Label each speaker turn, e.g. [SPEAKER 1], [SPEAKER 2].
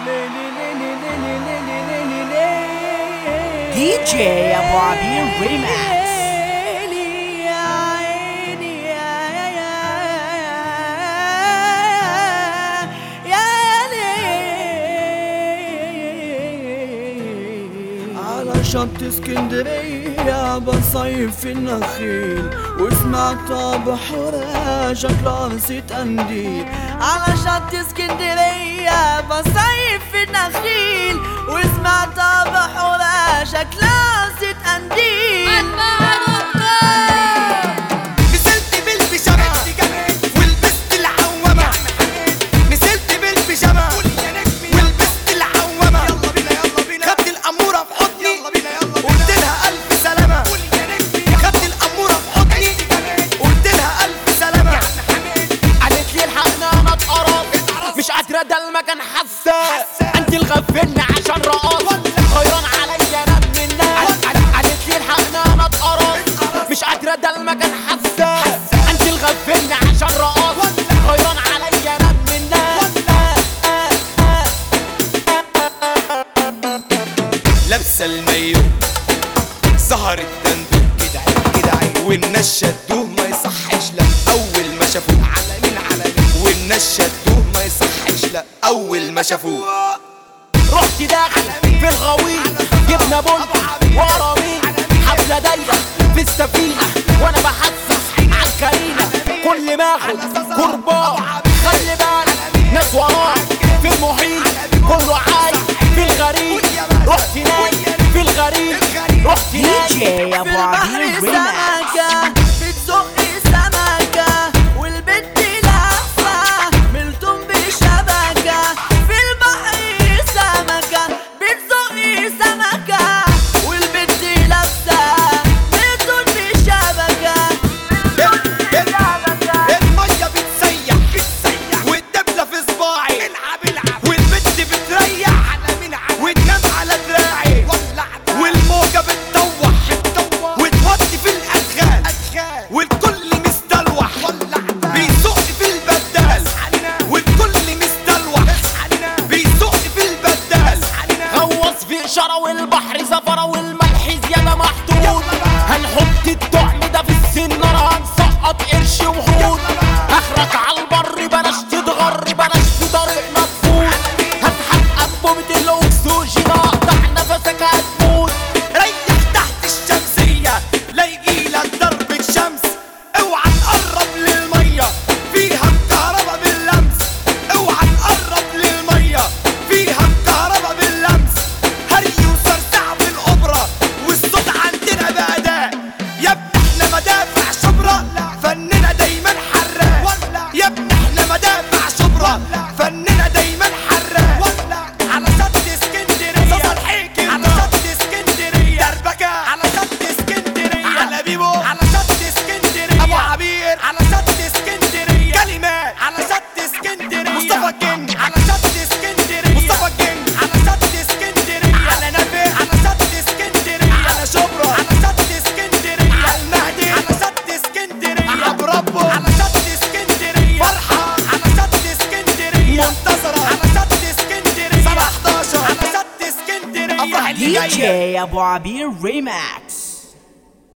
[SPEAKER 1] دي جي ابو عبير ريماكس
[SPEAKER 2] على شط اسكندرية بصيف في النخيل وسمعت بحورة شكلها نسيت قنديل
[SPEAKER 3] على شط اسكندرية بصيف في النخيل وسمعت بحورة شكلها نسيت قنديل
[SPEAKER 4] نزلت بالبيجامة ولبست العوامة نزلت بالبيجامة ولبست العوامة خدت الأمورة في حضني قلت لها ألف سلامة خدت الأمورة في حضني قلت لها ألف سلامة
[SPEAKER 5] قالت لي الحقنا انا اتقرب مش قادرة ده المكان حساس انت الغفلني عشان رقاص غيران عليا انا من الناس قالت لي الحقنا انا اتقرب مش قادرة ده المكان حساس انت الغفلني عشان رقاص غيران عليا انا من الناس
[SPEAKER 4] لابسة المايو سهر الدندو كده كده والناس شدوه ما يصحش لا اول ما شافوه على مين على مين والناس شدوه ما يصحش لا اول ما شافوه
[SPEAKER 5] رحت داخل في الغويط جبنا بندق وقرامين حفلة دايرة في السفينة وانا بحسس على الكريمة كل ما اخد كربان خلي بالك ناس وراك في المحيط كله عايش في الغريب رحت نايم في الغريب رحت
[SPEAKER 1] دي
[SPEAKER 5] نايم
[SPEAKER 1] جي ابو
[SPEAKER 3] في
[SPEAKER 1] عبير
[SPEAKER 3] البحر
[SPEAKER 1] ريماكس
[SPEAKER 3] سمكة بتزق سمكة والبنت لافة ملتم بشبكة في البحر سمكة بتزق سمكة والبنت لابسة ملتم بشبكة
[SPEAKER 4] المية بتسيح بتسيح والدبلة في صباعي العب العب والبت بتريح على مين وتنام على دراعي والموجة بتطوح وتودي في الأدغال والكل مستلوح بيزق في البدال والكل مستلوح بيزق في البدال
[SPEAKER 5] غوص في إشارة والبحر زفرة والملح زيادة محدود هنحط الطعم ده في السنارة هنسقط قرش وحوت اخرك على البر بلاش تتغر بلاش في طريقنا تفوت هتحقق بومة الأكسجين اقطع نفسك هتموت
[SPEAKER 4] ريح تحت الشمسية لا يجيلك ضربة شمس اوعى تقرب للمية فيها الكهرباء باللمس اوعى تقرب للمية فيها الكهرباء باللمس هري وصرصع في الأوبرا والصوت عندنا بأداء يا ابني احنا مدافع شبرا فننا دايما حراق يا ابني احنا مدافع شبرا فننا دايما حراق على شط اسكندرية صوص الحيكي على شط اسكندرية دربكة على شط اسكندرية على بيبو على شط اسكندرية أبو عبير على شط اسكندرية كلمات على شط اسكندرية مصطفى الجن على شط اسكندرية مصطفى الجن على شط اسكندرية على نبي على شط اسكندرية على شبرا على شط اسكندرية على المهدي على شط اسكندرية على بربو على شط اسكندرية فرحة على شط اسكندرية منتصرة على شط اسكندرية 17 على شط اسكندرية افرح اللي
[SPEAKER 1] دي
[SPEAKER 4] جاية
[SPEAKER 1] جي ابو عبير ريماكس